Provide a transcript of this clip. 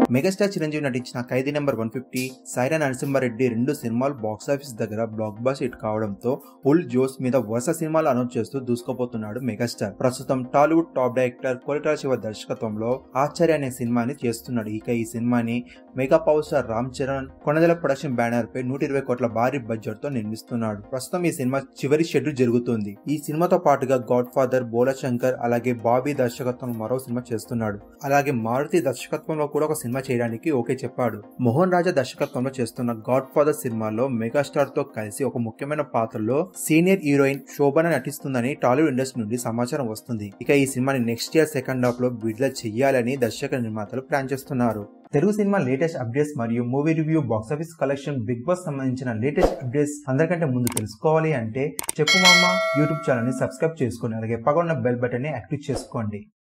megastar Chiranjeevi నటించిన Khaidi number one fifty Sye Raa Narasimha Reddy రెండు సినిమాలు బాక్సాఫీస్ దగ్గర బ్లాక్ బాస్ హిట్ కావడంతో ఫుల్ జోస్ మీద వరుస సినిమాలు అనౌన్స్ చేస్తూ దూసుకుపోతున్నాడు మెగాస్టార్ ప్రస్తుతం Tollywood top director Koratala Siva దర్శకత్వంలో ఆచార్య అనే సినిమాని చేస్తున్నాడు ఇక ఈ సినిమాని mega power star Ram Charan Konidela production banner పై నూట ఇరవై కోట్ల భారీ బడ్జెట్ తో నిర్మిస్తున్నాడు ప్రస్తుతం ఈ సినిమా చివరి షెడ్యూల్ జరుగుతుంది ఈ సినిమాతో పాటుగా గాడ్ ఫాదర్ బోలా శంకర్ అలాగే బాబీ దర్శకత్వంలో మరో సినిమా చేస్తున్నాడు అలాగే మారుతి దర్శకత్వంలో కూడా ఒక సినిమా చేయడానికి ఓకే చెప్పాడు మోహన్ రాజా దర్శకత్వంలో చేస్తున్న గాడ్ ఫాదర్ సినిమాలో మెగాస్టార్ తో కలిసి ఒక ముఖ్యమైన పాత్రలో సీనియర్ హీరోయిన్ శోభన నటిస్తుందని టాలీవుడ్ ఇండస్ట్రీ నుండి సమాచారం వస్తుంది ఇక ఈ సినిమాని నెక్స్ట్ ఇయర్ సెకండ్ హాఫ్ లో విడుదల చేయాలని దర్శక నిర్మాతలు ప్లాన్ చేస్తున్నారు తెలుగు సినిమా లేటెస్ట్ అప్డేట్స్ మరియు movie review box office collection Bigg Boss సంబంధించిన లేటెస్ట్ అప్డేట్స్ అందరికంటే ముందు తెలుసుకోవాలి అంటే చెప్పు మామ యూట్యూబ్ ఛానల్ ని సబ్స్క్రైబ్ చేసుకోండి అలాగే పక్కన బెల్ బటన్ ని యాక్టివ్ చేసుకోండి